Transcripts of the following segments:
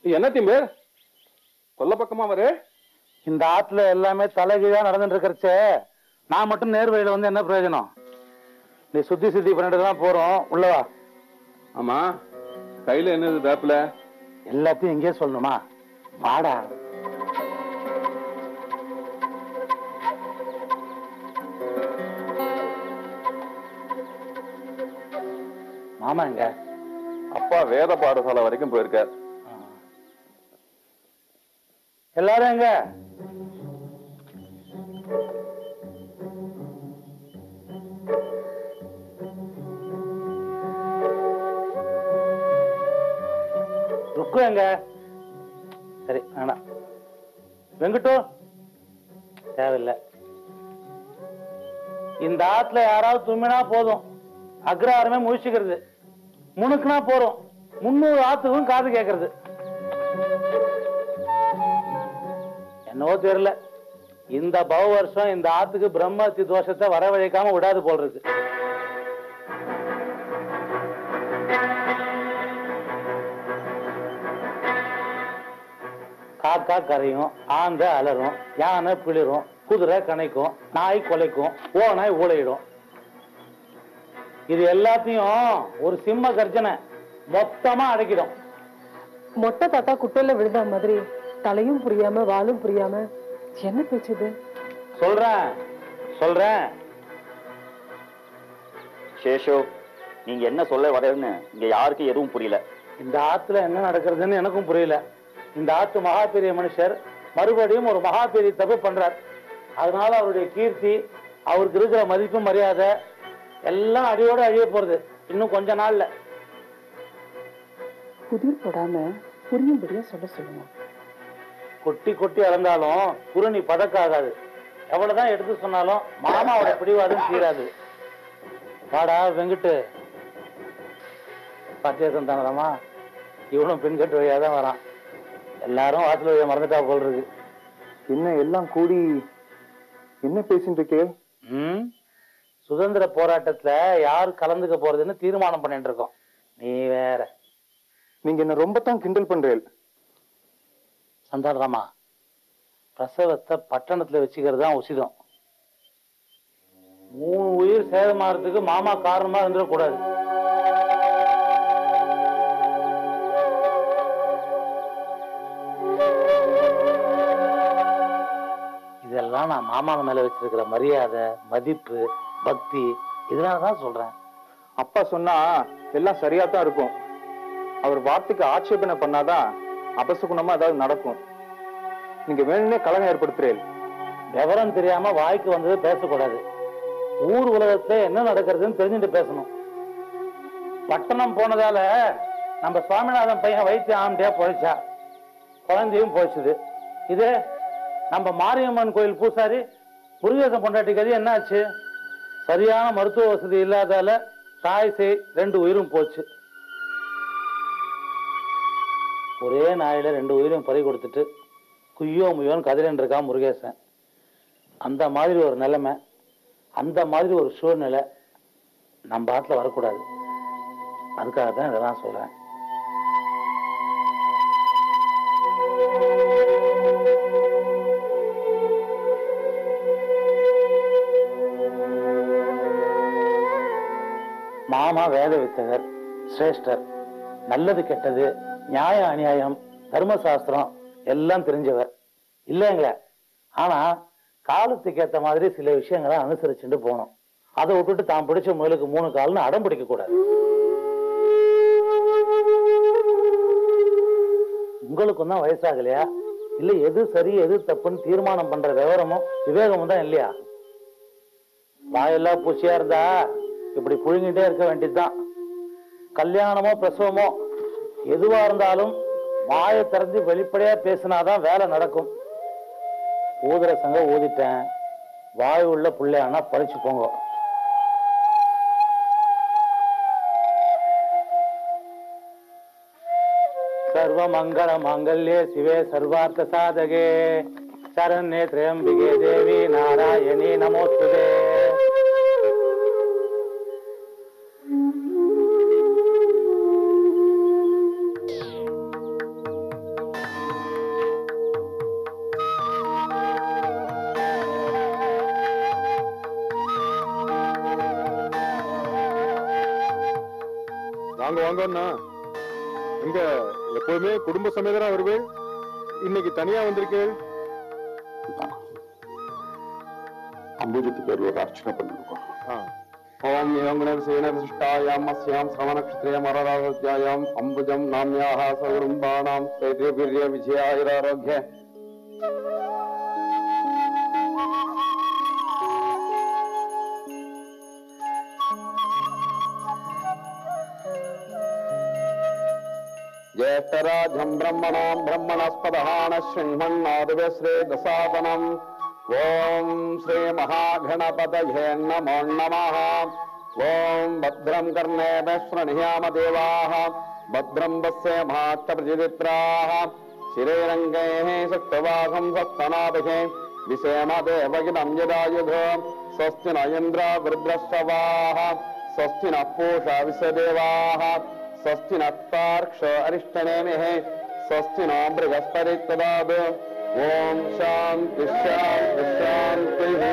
என்ன திம்பு கொல்ல பக்கமா வரு இந்த ஆத்துல எல்லாமே தலைகீழா நடந்துட்டு இருக்கிறச்சே நான் மட்டும் நேர் வழியில வந்து என்ன பிரயோஜனம் நீ சுத்தி சுத்தி பண்ணிட்டு தான் போறோம் உள்ளவா ஆமா கையில என்னது வேப்பில எல்லாத்தையும் எங்கேயே சொல்லணுமா வாடா மாமா எங்க அப்பா வேத பாடசாலை வரைக்கும் போயிருக்கார் எல்லாரும் எங்க ருக்கு எங்க சரி வேணாம் வெங்கட்டு தேவையில்லை இந்த ஆத்துல யாராவது தும்மினா போதும் அக்ரஹாரமே முழிச்சுக்கிறது முணுக்குனா போறோம் முன்னூறு ஆத்துக்கும் காது கேட்கறது என்னவோ தெரியல இந்த பவ வருஷம் இந்த ஆத்துக்கு பிரம்மத்தி தோஷத்தை வரவழைக்காம விடாது போல் இருக்கு காக்கா கரையும் ஆந்த அலறும் யானை பிளிரும் குதிரை கணைக்கும் நாய் கொலைக்கும் ஓனாய் ஊழையிடும் இது எல்லாத்தையும் ஒரு சிம்ம கர்ஜனை மொத்தமா அடக்கிடும் மொட்டை தாத்தா குட்டையில விழுந்த மாதிரி தலையும் புரியாம வாலும் புரியாம என்ன பேச்சுது சொல்றேன் சொல்றேன் சேஷோ நீங்க என்ன சொல்ல வரேன்னு இங்க யாருக்கும் எதுவும் புரியல இந்த ஆத்துல என்ன நடக்கிறதுன்னு எனக்கும் புரியல இந்த ஆத்து மகா பெரிய மனுஷர் மறுபடியும் ஒரு மகா பெரிய தப்பு பண்றார் அதனால அவருடைய கீர்த்தி அவருக்கு இருக்கிற மதிப்பு மரியாதை எல்லாம் அடியோட அழிய போறது இன்னும் கொஞ்ச நாள்ல புதிர் போடாம புரியும்படியா சொல்ல சொல்லுங்க கொட்டி கொட்டி அளந்தாலும் குருணி பதக்காகாது எவ்வளவுதான் எடுத்து சொன்னாலும் மாமாவோட பிடிவாதம் தீராது வாடா வெங்கட்டு பச்சை சந்தானமா இவனும் பின்கட்டு வழியா தான் வரான் எல்லாரும் வாசல் வழியா மறந்துட்டா போல் இருக்கு என்ன எல்லாம் கூடி என்ன பேசிட்டு இருக்கே ம் சுதந்திர போராட்டத்துல யார் கலந்துக்க போறதுன்னு தீர்மானம் பண்ணிட்டு இருக்கோம் நீ வேற நீங்க என்ன ரொம்ப தான் கிண்டல் பண்றேன் சந்தானராமா பிரசவத்தை பட்டணத்துல வச்சுக்கிறது தான் உசிதம் மூணு உயிர் சேதமாறதுக்கு மாமா காரணமா இருந்துடக்கூடாது இதெல்லாம் நான் மாமா மேல வச்சிருக்கிற மரியாதை மதிப்பு பக்தி இதனால தான் சொல்றேன் அப்பா சொன்னா எல்லாம் சரியா தான் இருக்கும் அவர் வார்த்தைக்கு ஆட்சேபனை பண்ணாதான் அபசகுணமா ஏதாவது நடக்கும் நீங்க வேணும்னே கலகம் ஏற்படுத்துறேன் விவரம் தெரியாம வாய்க்கு வந்தது பேசக்கூடாது ஊர் உலகத்துல என்ன நடக்கிறதுன்னு தெரிஞ்சுட்டு பேசணும் பட்டணம் போனதால நம்ம சுவாமிநாதன் பையன் வைத்திய ஆம்பியா பொழைச்சா குழந்தையும் போச்சுது இது நம்ம மாரியம்மன் கோயில் பூசாரி முருகேசன் பொண்டாட்டி கதி என்னாச்சு சரியான மருத்துவ வசதி இல்லாதால தாய் செய் ரெண்டு உயிரும் போச்சு ஒரே நாயில ரெண்டு உயிரும் பறி கொடுத்துட்டு குய்யோ முய்யோன்னு கதிரன் இருக்கான் முருகேசன் அந்த மாதிரி ஒரு நிலைமை அந்த மாதிரி ஒரு சூழ்நிலை நம்ம ஆத்துல வரக்கூடாது அதுக்காக தான் இதெல்லாம் சொல்றேன் மாமா வேத வித்தகர் சிரேஷ்டர் நல்லது கெட்டது நியாய அநியாயம் தர்மசாஸ்திரம் எல்லாம் தெரிஞ்சவர் இல்லைங்களே ஆனா காலத்துக்கு ஏத்த மாதிரி சில விஷயங்களை அனுசரிச்சுட்டு போகணும் அதை விட்டுட்டு தான் பிடிச்ச முயலுக்கு மூணு கால்னு அடம் பிடிக்க கூடாது உங்களுக்கும் தான் வயசாகலையா இல்ல எது சரி எது தப்புன்னு தீர்மானம் பண்ற விவரமும் விவேகமும் தான் இல்லையா வாயெல்லாம் பூச்சியா இருந்தா இப்படி புழுங்கிட்டே இருக்க வேண்டியதுதான் கல்யாணமோ பிரசவமோ எதுவா இருந்தாலும் வாயை திறந்து வெளிப்படையா பேசினாதான் வேலை நடக்கும் ஊதுற சங்க ஊதிட்டேன் வாய் உள்ள பிள்ளையானா பறிச்சு போங்க சர்வ மங்கள மாங்கல்யே சிவே சர்வார்த்த சாதகே சரண்யே திரையம்பிகே தேவி நாராயணி நமோஸ்துதே வாங்க வாங்கண்ணா எங்க எப்போதுமே குடும்ப சமேதரா வருவேள் இன்னைக்கு தனியா வந்திருக்கேள் அம்புஜத்து பேர்ல ஒரு அர்ச்சனை பண்ணிருக்கோம் ஆ ஓம் ஏவங்குணர் சேனவிஷ்டாயாம் அஸ்யாம் சவனக்ஷத்ரே மரராவத்யாயாம் அம்புஜம் நாம்யாः சகுடும்பானாம் ஸ்தைரியவீர்ய விஜயாயுராரோக்ய ज्येष्ठराजम् ब्रह्मणाम् ब्रह्मणस्पदहान शृण्वन्नादिवश्रे दसादनम् ॐ श्रीमहागणपतये नमो नमः ॐ भद्रम् कर्णेन शृणुयाम देवाः भद्रम् पश्ये महाष्टप्रजित्राः शिरेरङ्गैः सप्तवाहम् सप्तनाभिः विषेम देवगिदम् यदायुध स्वस्ति न इन्द्र वृद्रश्रवाः स्वस्ति नः पूषा विश्वदेवाः स्वस्ति नक्तार्क्ष अरिष्टनेमिः स्वस्ति नो बृहस्पति तदाद् ॐ शान्ति शान्ति शान्तिः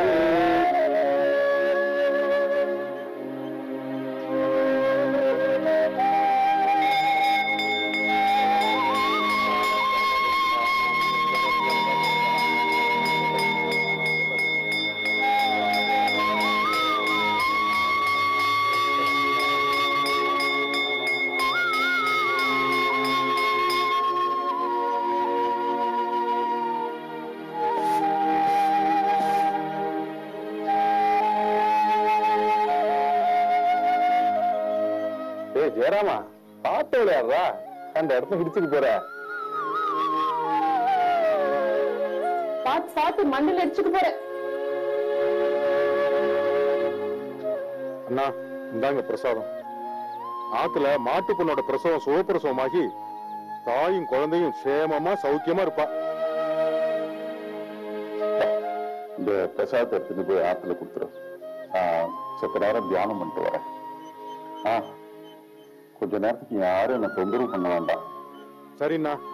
ஏய் ஜெயராமா பார்த்து விளையாடுறா அந்த இடத்த பிடிச்சிட்டு போற பார்த்து பார்த்து மண்ணில் அடிச்சுட்டு போறேன் அண்ணா இந்தாங்க பிரசாதம் ஆத்துல மாட்டு பொண்ணோட பிரசவம் சுகப்பிரசவமாகி தாயும் குழந்தையும் சேமமா சௌக்கியமா இருப்பா இந்த பிரசாதத்தை எடுத்துட்டு போய் ஆத்துல கொடுத்துரு ஆஹ் சத்த நேரம் தியானம் பண்ணிட்டு வரேன் ஆ கொஞ்ச நேரத்துக்கு யாரும் என்ன தொந்தரவு பண்ண வேண்டாம் சரிண்ணா